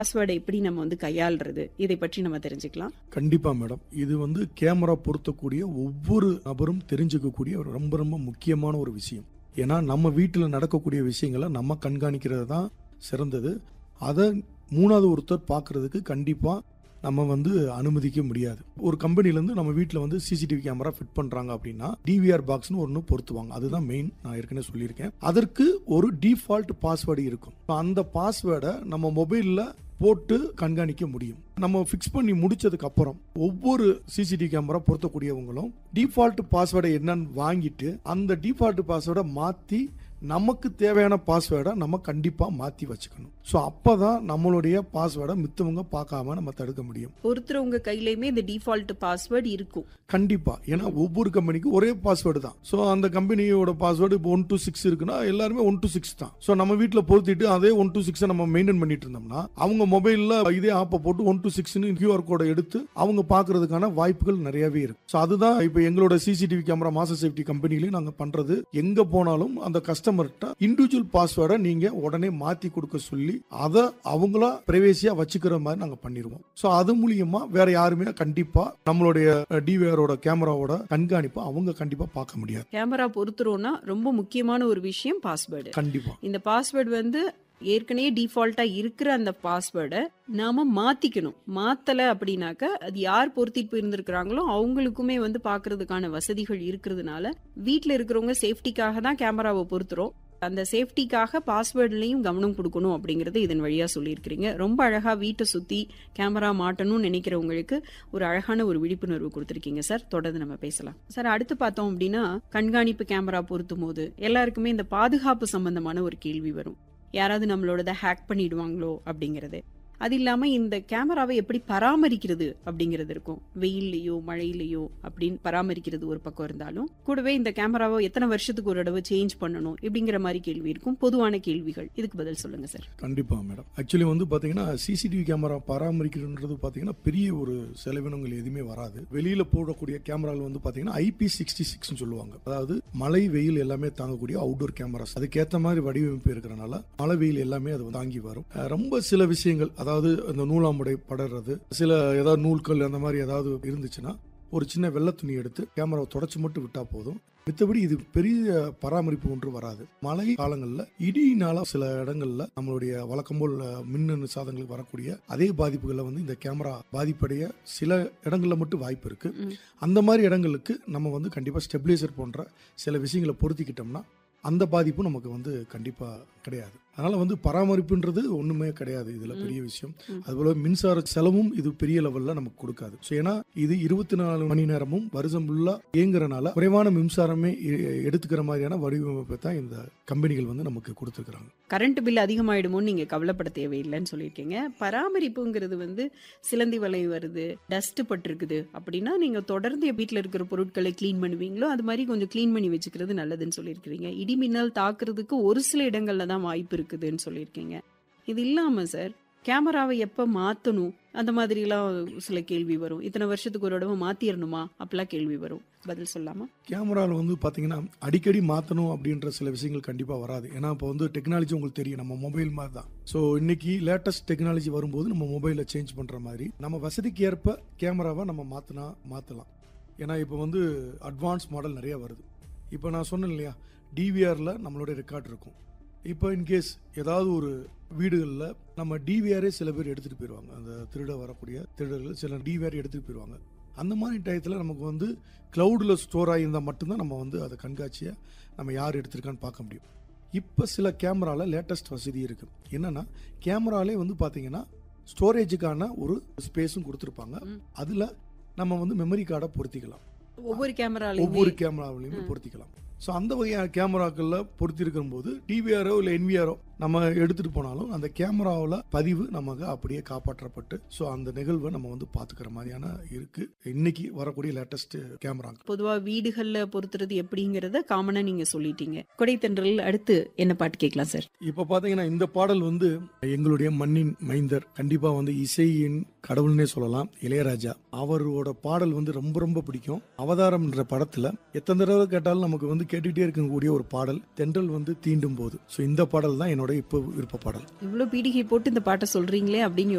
பாஸ்வேர்டை எப்படி நம்ம வந்து கையாளுறது இதை பற்றி நம்ம தெரிஞ்சுக்கலாம் கண்டிப்பா மேடம் இது வந்து கேமரா பொருத்தக்கூடிய ஒவ்வொரு நபரும் தெரிஞ்சுக்கக்கூடிய ஒரு ரொம்ப ரொம்ப முக்கியமான ஒரு விஷயம் ஏன்னா நம்ம வீட்டில் நடக்கக்கூடிய விஷயங்களை நம்ம கண்காணிக்கிறது தான் சிறந்தது அதை மூணாவது ஒருத்தர் பார்க்கறதுக்கு கண்டிப்பா நம்ம வந்து அனுமதிக்க முடியாது ஒரு கம்பெனிலேருந்து நம்ம வீட்டில் வந்து சிசிடிவி கேமரா ஃபிட் பண்ணுறாங்க அப்படின்னா டிவிஆர் பாக்ஸ்னு ஒன்று பொருத்துவாங்க அதுதான் மெயின் நான் ஏற்கனவே சொல்லியிருக்கேன் அதற்கு ஒரு டிஃபால்ட் பாஸ்வேர்டு இருக்கும் அந்த பாஸ்வேர்டை நம்ம மொபைலில் போட்டு கண்காணிக்க முடியும் நம்ம ஃபிக்ஸ் பண்ணி முடிச்சதுக்கு அப்புறம் ஒவ்வொரு சிசிடிவி கேமரா பொருத்தக்கூடியவங்களும் டிஃபால்ட் பாஸ்வேர்டை என்னன்னு வாங்கிட்டு அந்த டிஃபால்ட் பாஸ்வேர்டை மாற்றி நமக்கு தேவையான பாஸ்வேர்டை நம்ம கண்டிப்பாக மாற்றி வச்சுக்கணும் ஸோ அப்போ தான் நம்மளுடைய பாஸ்வேர்டை மித்தவங்க பார்க்காம நம்ம தடுக்க முடியும் ஒருத்தர் உங்க கையிலயுமே இந்த டிஃபால்ட் பாஸ்வேர்டு இருக்கும் கண்டிப்பா ஏன்னா ஒவ்வொரு கம்பெனிக்கும் ஒரே பாஸ்வேர்டு தான் ஸோ அந்த கம்பெனியோட பாஸ்வேர்டு இப்போ ஒன் டூ சிக்ஸ் இருக்குன்னா எல்லாருமே ஒன் டூ சிக்ஸ் தான் ஸோ நம்ம வீட்டில் பொருத்திட்டு அதே ஒன் டூ சிக்ஸை நம்ம மெயின்டைன் பண்ணிட்டு இருந்தோம்னா அவங்க மொபைலில் இதே ஆப்பை போட்டு ஒன் டூ சிக்ஸ்னு கியூஆர் கோடை எடுத்து அவங்க பார்க்கறதுக்கான வாய்ப்புகள் நிறையவே இருக்கு ஸோ அதுதான் இப்போ எங்களோட சிசிடிவி கேமரா மாஸ்டர் சேஃப்டி கம்பெனிலையும் நாங்கள் பண்றது எங்க போனாலும் அந்த கஸ்டமர்கிட்ட இண்டிவிஜுவல் பாஸ்வேர்டை நீங்க உடனே மாத்தி கொடுக்க சொல்லி அதை அவங்களா பிரைவேசியா வச்சுக்கிற மாதிரி நாங்க பண்ணிடுவோம் ஸோ அது மூலியமா வேற யாருமே கண்டிப்பா நம்மளுடைய டிவிஆரோட கேமராவோட கண்காணிப்பை அவங்க கண்டிப்பா பார்க்க முடியாது கேமரா பொருத்துறோம்னா ரொம்ப முக்கியமான ஒரு விஷயம் பாஸ்வேர்டு கண்டிப்பா இந்த பாஸ்வேர்டு வந்து ஏற்கனவே டிஃபால்ட்டா இருக்கிற அந்த பாஸ்வேர்டை நாம மாத்திக்கணும் மாத்தல அப்படின்னாக்க அது யார் பொருத்திட்டு போயிருந்திருக்கிறாங்களோ அவங்களுக்குமே வந்து பாக்குறதுக்கான வசதிகள் இருக்கிறதுனால வீட்ல இருக்கிறவங்க சேஃப்டிக்காக தான் கேமராவை பொருத்துறோம் அந்த சேஃப்டிக்காக பாஸ்வேர்ட்லயும் கவனம் கொடுக்கணும் அப்படிங்கறது இதன் வழியா சொல்லியிருக்கிறீங்க ரொம்ப அழகா வீட்டை சுத்தி கேமரா மாட்டணும்னு நினைக்கிறவங்களுக்கு ஒரு அழகான ஒரு விழிப்புணர்வு கொடுத்துருக்கீங்க சார் தொடர்ந்து நம்ம பேசலாம் சார் அடுத்து பார்த்தோம் அப்படின்னா கண்காணிப்பு கேமரா பொருத்தும் போது எல்லாருக்குமே இந்த பாதுகாப்பு சம்பந்தமான ஒரு கேள்வி வரும் யாராவது நம்மளோடத ஹேக் பண்ணிடுவாங்களோ அப்படிங்கிறது அது இல்லாம இந்த கேமராவை எப்படி பராமரிக்கிறது அப்படிங்கிறது இருக்கும் வெயில்லையோ மழையிலையோ அப்படின்னு பராமரிக்கிறது ஒரு பக்கம் இருந்தாலும் கூடவே இந்த கேமராவை எத்தனை வருஷத்துக்கு ஒரு தடவை சேஞ்ச் பண்ணணும் இப்படிங்கிற மாதிரி கேள்வி இருக்கும் பொதுவான கேள்விகள் இதுக்கு பதில் சொல்லுங்க சார் கண்டிப்பா மேடம் ஆக்சுவலி வந்து பாத்தீங்கன்னா சிசிடிவி கேமரா பராமரிக்கிறதுன்றது பாத்தீங்கன்னா பெரிய ஒரு செலவினங்கள் எதுவுமே வராது வெளியில போடக்கூடிய கேமராவில் வந்து பாத்தீங்கன்னா ஐபி சிக்ஸ்டி சிக்ஸ் சொல்லுவாங்க அதாவது மழை வெயில் எல்லாமே தாங்கக்கூடிய அவுட்டோர் கேமராஸ் அதுக்கேற்ற மாதிரி வடிவமைப்பு இருக்கிறனால மழை வெயில் எல்லாமே அது தாங்கி வரும் அஹ் ரொம்ப சில விஷயங்கள் அதாவது இந்த நூலாமுடை படறது சில ஏதாவது நூல்கள் அந்த மாதிரி ஏதாவது இருந்துச்சுன்னா ஒரு சின்ன வெள்ளை துணி எடுத்து கேமராவை தொடச்சு மட்டும் விட்டா போதும் மித்தபடி இது பெரிய பராமரிப்பு ஒன்று வராது மழை காலங்களில் இடியினால சில இடங்கள்ல நம்மளுடைய வழக்கம் போல் மின்னணு சாதனங்களுக்கு வரக்கூடிய அதே பாதிப்புகளை வந்து இந்த கேமரா பாதிப்படைய சில இடங்கள்ல மட்டும் வாய்ப்பு இருக்கு ம். அந்த மாதிரி இடங்களுக்கு நம்ம வந்து கண்டிப்பா ஸ்டெபிலைசர் போன்ற சில விஷயங்களை பொருத்திக்கிட்டோம்னா அந்த பாதிப்பும் நமக்கு வந்து கண்டிப்பா கிடையாது அதனால வந்து பராமரிப்புன்றது ஒண்ணுமே கிடையாது இதுல ம். பெரிய விஷயம் ம். அதுபோல மின்சார செலவும் இது பெரிய லெவல்ல நமக்கு கொடுக்காது ஸோ ஏன்னா இது இருபத்தி நாலு மணி நேரமும் வருஷம் ஃபுல்லா இயங்குறனால குறைவான மின்சாரமே எ- எடுத்துக்கிற மாதிரியான வடிவமைப்பை தான் இந்த கம்பெனிகள் வந்து நமக்கு கொடுத்துருக்காங்க கரண்ட் பில் அதிகமாயிடுமோன்னு நீங்க கவலைப்பட தேவையில்லைன்னு சொல்லியிருக்கீங்க பராமரிப்புங்கிறது வந்து சிலந்தி வலை வருது டஸ்ட் பட்டிருக்குது அப்படின்னா நீங்க தொடர்ந்து வீட்டில் இருக்கிற பொருட்களை க்ளீன் பண்ணுவீங்களோ அது மாதிரி கொஞ்சம் க்ளீன் பண்ணி வச்சுக்கிறது நல்லதுன்னு சொல்லியிருக்கிறீங்க இடி மின்னல் தாக்குறதுக்கு ஒரு சில இடங்கள்ல தான் வாய்ப்பு இருக்குதுன்னு சொல்லியிருக்கீங்க இது இல்லாம சார் கேமராவை எப்ப மாத்தணும் அந்த மாதிரிலாம் சில கேள்வி வரும் இத்தனை வருஷத்துக்கு ஒரு தடவை மாத்திரணுமா அப்படிலாம் கேள்வி வரும் பதில் சொல்லாமா கேமராவில் வந்து பார்த்தீங்கன்னா அடிக்கடி மாற்றணும் அப்படின்ற சில விஷயங்கள் கண்டிப்பாக வராது ஏன்னா இப்போ வந்து டெக்னாலஜி உங்களுக்கு தெரியும் நம்ம மொபைல் மாதிரி தான் ஸோ இன்னைக்கு லேட்டஸ்ட் டெக்னாலஜி வரும்போது நம்ம மொபைலை சேஞ்ச் பண்ணுற மாதிரி நம்ம வசதிக்கு ஏற்ப கேமராவை நம்ம மாற்றினா மாற்றலாம் ஏன்னா இப்போ வந்து அட்வான்ஸ் மாடல் நிறைய வருது இப்போ நான் சொன்னேன் இல்லையா டிவிஆரில் நம்மளுடைய ரெக்கார்ட் இருக்கும் இப்போ இன்கேஸ் ஏதாவது ஒரு வீடுகளில் நம்ம டிவிஆரே சில பேர் எடுத்துகிட்டு போயிடுவாங்க அந்த திருட வரக்கூடிய திருடர்கள் சில டிவிஆர் எடுத்துகிட்டு போயிடுவாங்க அந்த மாதிரி டயத்தில் நமக்கு வந்து க்ளவுடில் ஸ்டோர் ஆகியிருந்தால் மட்டும்தான் நம்ம வந்து அதை கண்காட்சியை நம்ம யார் எடுத்திருக்கான்னு பார்க்க முடியும் இப்போ சில கேமராவில் லேட்டஸ்ட் வசதி இருக்குது என்னென்னா கேமராலே வந்து பார்த்தீங்கன்னா ஸ்டோரேஜுக்கான ஒரு ஸ்பேஸும் கொடுத்துருப்பாங்க ம். அதில் நம்ம வந்து மெமரி கார்டை பொருத்திக்கலாம் ஒவ்வொரு கேமராலையுமே ஒவ்வொரு கேமராவிலையுமே ம். பொருத்திக்கலாம் ஸோ அந்த வகையான கேமராக்களில் பொருத்திருக்கும் போது டிவிஆரோ இல்லை என்விஆரோ நம்ம எடுத்துகிட்டு போனாலும் அந்த கேமராவில் பதிவு நமக்கு அப்படியே காப்பாற்றப்பட்டு ஸோ அந்த நிகழ்வை நம்ம வந்து பார்த்துக்கிற மாதிரியான இருக்கு இன்னைக்கு வரக்கூடிய லேட்டஸ்ட் கேமரா பொதுவா வீடுகள்ல பொறுத்துறது எப்படிங்கறத காமனா நீங்க சொல்லிட்டீங்க கொடைத்தன்றல் அடுத்து என்ன பாட்டு கேட்கலாம் சார் இப்போ பார்த்தீங்கன்னா இந்த பாடல் வந்து எங்களுடைய மண்ணின் மைந்தர் கண்டிப்பாக வந்து இசையின் கடவுள்னே சொல்லலாம் இளையராஜா அவரோட பாடல் வந்து ரொம்ப ரொம்ப பிடிக்கும் அவதாரம்ன்ற படத்துல எத்தனை தடவை கேட்டாலும் நமக்கு வந்து கேட்டுக்கிட்டே இருக்கக்கூடிய ஒரு பாடல் தென்றல் வந்து தீண்டும் போது ஸோ இந்த பாடல் தான் என்னோட இப்போ விருப்ப பாடல் இவ்வளவு பீடிகை போட்டு இந்த பாட்டை சொல்றீங்களே அப்படின்னு